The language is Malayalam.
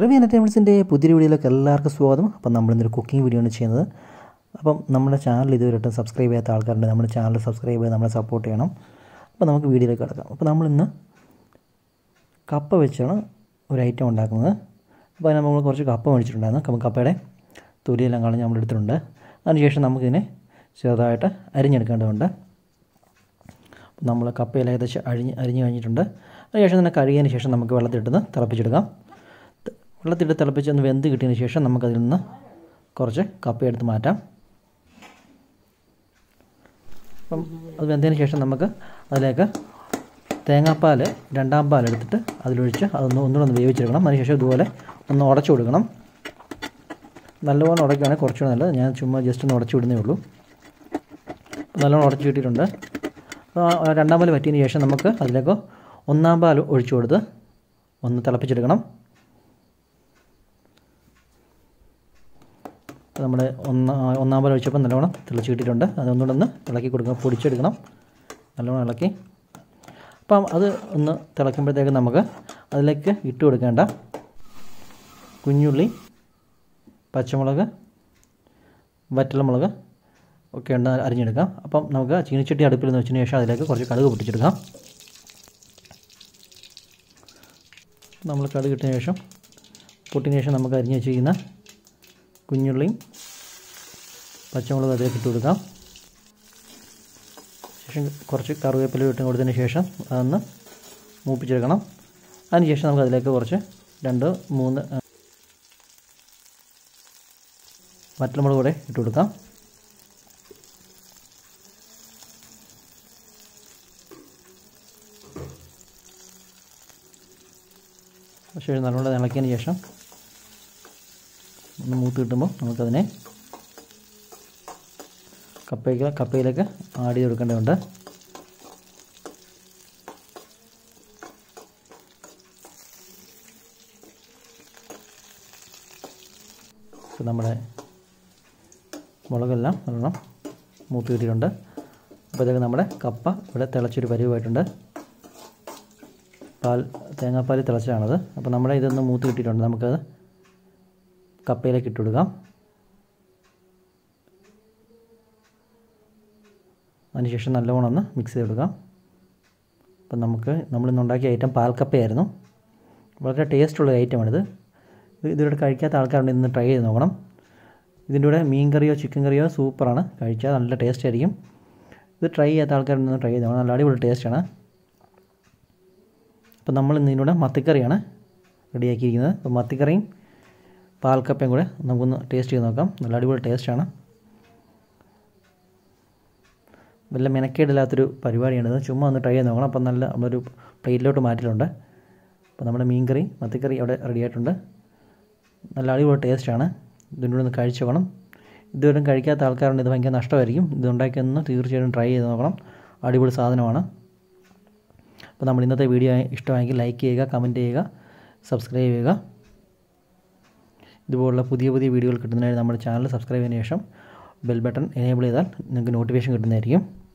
റവി എൻ്റർടൈൻമെൻറ്റ്സിൻ്റെ പുതിയൊരു വീഡിയോയിലേക്ക് എല്ലാവർക്കും സ്വാഗതം അപ്പം നമ്മളിന്നൊരു കുക്കിംഗ് വീഡിയോ ആണ് ചെയ്യുന്നത് അപ്പം നമ്മുടെ ചാനൽ ഇതുവരെയായിട്ടും സബ്സ്ക്രൈബ് ചെയ്യാത്ത ആൾക്കാരുണ്ട് നമ്മുടെ ചാനൽ സബ്സ്ക്രൈബ് ചെയ്ത് നമ്മളെ സപ്പോർട്ട് ചെയ്യണം അപ്പോൾ നമുക്ക് വീഡിയോയിലേക്ക് കിടക്കാം അപ്പോൾ നമ്മളിന്ന് കപ്പ വെച്ചാണ് ഒരു ഐറ്റം ഉണ്ടാക്കുന്നത് അപ്പോൾ അതിന് നമ്മൾ കുറച്ച് കപ്പ മേടിച്ചിട്ടുണ്ടായിരുന്നു അപ്പം കപ്പയുടെ തൊലിയെല്ലാം കളഞ്ഞ് നമ്മൾ എടുത്തിട്ടുണ്ട് അതിനുശേഷം നമുക്കിതിനെ ചെറുതായിട്ട് അരിഞ്ഞെടുക്കേണ്ടതുണ്ട് അപ്പോൾ നമ്മൾ കപ്പയിൽ ഏകദേശം അരിഞ്ഞ് അരിഞ്ഞ് കഴിഞ്ഞിട്ടുണ്ട് അതിനുശേഷം തന്നെ കഴുകിയതിന് ശേഷം നമുക്ക് വെള്ളത്തിലിട്ട് തിളപ്പിച്ചെടുക്കാം വെള്ളത്തിലിട്ട് തിളപ്പിച്ച് ഒന്ന് വെന്ത് കിട്ടിയതിന് ശേഷം നമുക്കതിൽ നിന്ന് കുറച്ച് കപ്പയെടുത്ത് മാറ്റാം അപ്പം അത് വെന്തതിന് ശേഷം നമുക്ക് അതിലേക്ക് തേങ്ങാപ്പാൽ രണ്ടാം പാൽ എടുത്തിട്ട് അതിലൊഴിച്ച് അതൊന്ന് ഒന്നുകൂടെ ഒന്ന് വേവിച്ചെടുക്കണം അതിനുശേഷം ഇതുപോലെ ഒന്ന് ഉടച്ചു കൊടുക്കണം നല്ലപോലെ ഉടയ്ക്കുകയാണെങ്കിൽ കുറച്ചുകൂടെ നല്ലത് ഞാൻ ചുമ്മാ ജസ്റ്റ് ഒന്ന് ഉടച്ചു വിടുന്നേ ഉള്ളൂ നല്ലോണം ഉടച്ചു കിട്ടിയിട്ടുണ്ട് അപ്പോൾ രണ്ടാം പാൽ പറ്റിയതിന് ശേഷം നമുക്ക് അതിലേക്ക് ഒന്നാം പാൽ ഒഴിച്ചു കൊടുത്ത് ഒന്ന് തിളപ്പിച്ചെടുക്കണം നമ്മുടെ ഒന്നാ ഒന്നാം പാൽ ഒഴിച്ചപ്പോൾ നല്ലോണം തിളച്ച് കിട്ടിയിട്ടുണ്ട് അതൊന്നുകൂടെ ഒന്ന് ഇളക്കി കൊടുക്കണം പൊടിച്ചെടുക്കണം നല്ലോണം ഇളക്കി അപ്പം അത് ഒന്ന് തിളയ്ക്കുമ്പോഴത്തേക്ക് നമുക്ക് അതിലേക്ക് ഇട്ട് കൊടുക്കേണ്ട കുഞ്ഞുള്ളി പച്ചമുളക് വറ്റൽമുളക് ഒക്കെ ഉണ്ട് അരിഞ്ഞെടുക്കാം അപ്പം നമുക്ക് ചീനിച്ചട്ടി അടുപ്പിൽ നിന്ന് വെച്ചതിന് ശേഷം അതിലേക്ക് കുറച്ച് കടുക് പൊട്ടിച്ചെടുക്കാം നമ്മൾ കടുക് ഇട്ടതിന് ശേഷം പൊട്ടിന് ശേഷം നമുക്ക് അരിഞ്ഞ് വെച്ചിരിക്കുന്ന കുഞ്ഞുള്ളിയും പച്ചമുളകും അതിലേക്ക് ഇട്ട് കൊടുക്കാം ശേഷം കുറച്ച് കറിവേപ്പില ഇട്ട് കൊടുത്തതിന് ശേഷം അതൊന്ന് മൂപ്പിച്ചെടുക്കണം അതിനുശേഷം നമുക്ക് അതിലേക്ക് കുറച്ച് രണ്ട് മൂന്ന് വറ്റൽമുളക് കൂടെ ഇട്ട് കൊടുക്കാം ശേഷം നല്ലോണം ഇളക്കിയതിന് ശേഷം ഒന്ന് മൂത്ത് കിട്ടുമ്പോൾ നമുക്കതിനെ കപ്പയ്ക്ക് കപ്പയിലേക്ക് ആഡ് ചെയ്ത് കൊടുക്കേണ്ടതുണ്ട് നമ്മുടെ മുളകെല്ലാം നല്ലോണം മൂത്ത് കിട്ടിയിട്ടുണ്ട് അപ്പോഴത്തേക്ക് നമ്മുടെ കപ്പ ഇവിടെ തിളച്ചൊരു പരിവായിട്ടുണ്ട് പാൽ തേങ്ങാപ്പാൽ തിളച്ചാണത് അപ്പോൾ നമ്മുടെ ഇതൊന്ന് മൂത്ത് കിട്ടിയിട്ടുണ്ട് നമുക്കത് കപ്പയിലേക്ക് ഇട്ട് കൊടുക്കാം അതിനുശേഷം നല്ലവണ്ണം ഒന്ന് മിക്സ് ചെയ്ത് കൊടുക്കാം അപ്പം നമുക്ക് നമ്മളിന്ന് ഉണ്ടാക്കിയ ഐറ്റം പാൽക്കപ്പയായിരുന്നു വളരെ ടേസ്റ്റുള്ള ഐറ്റമാണിത് ഇത് ഇതിലൂടെ കഴിക്കാത്ത ആൾക്കാരുണ്ട് ഇന്ന് ട്രൈ ചെയ്ത് നോക്കണം ഇതിൻ്റെ കൂടെ മീൻ കറിയോ ചിക്കൻ കറിയോ സൂപ്പറാണ് കഴിച്ചാൽ നല്ല ടേസ്റ്റ് ആയിരിക്കും ഇത് ട്രൈ ചെയ്യാത്ത ആൾക്കാരുണ്ടെന്ന് ട്രൈ ചെയ്ത് നോക്കണം നല്ല അടിപൊളി ടേസ്റ്റാണ് അപ്പം നമ്മൾ ഇന്ന് ഇതിലൂടെ മത്തിക്കറിയാണ് റെഡിയാക്കിയിരിക്കുന്നത് അപ്പോൾ മത്തിക്കറിയും പാൽക്കപ്പയും കൂടെ നമുക്കൊന്ന് ടേസ്റ്റ് ചെയ്ത് നോക്കാം നല്ല അടിപൊളി ടേസ്റ്റാണ് വല്ല മെനക്കേടില്ലാത്തൊരു പരിപാടിയാണിത് ചുമ്മാ ഒന്ന് ട്രൈ ചെയ്ത് നോക്കണം അപ്പം നല്ല നമ്മളൊരു പ്ലേറ്റിലോട്ട് മാറ്റിയിട്ടുണ്ട് അപ്പോൾ നമ്മുടെ മീൻ കറി മത്തിക്കറി അവിടെ റെഡി ആയിട്ടുണ്ട് നല്ല അടിപൊളി ടേസ്റ്റാണ് ഇതിൻ്റെ കൂടെ ഒന്ന് കഴിച്ചു നോക്കണം ഇതുവരെ കഴിക്കാത്ത ആൾക്കാരുണ്ട് ഇത് ഭയങ്കര നഷ്ടമായിരിക്കും ഇത് ഉണ്ടാക്കിയൊന്ന് തീർച്ചയായിട്ടും ട്രൈ ചെയ്ത് നോക്കണം അടിപൊളി സാധനമാണ് അപ്പോൾ നമ്മൾ ഇന്നത്തെ വീഡിയോ ഇഷ്ടമായെങ്കിൽ ലൈക്ക് ചെയ്യുക കമൻറ്റ് ചെയ്യുക സബ്സ്ക്രൈബ് ചെയ്യുക ഇതുപോലുള്ള പുതിയ പുതിയ വീഡിയോകൾ കിട്ടുന്നതിനായി നമ്മുടെ ചാനൽ സബ്സ്ക്രൈബ് ചെയ്തതിനു ശേഷം ബെൽ ബട്ടൺ എനേബിൾ ചെയ്താൽ നിങ്ങൾക്ക് നോട്ടിഫിക്കേഷൻ കിട്ടുന്നതായിരിക്കും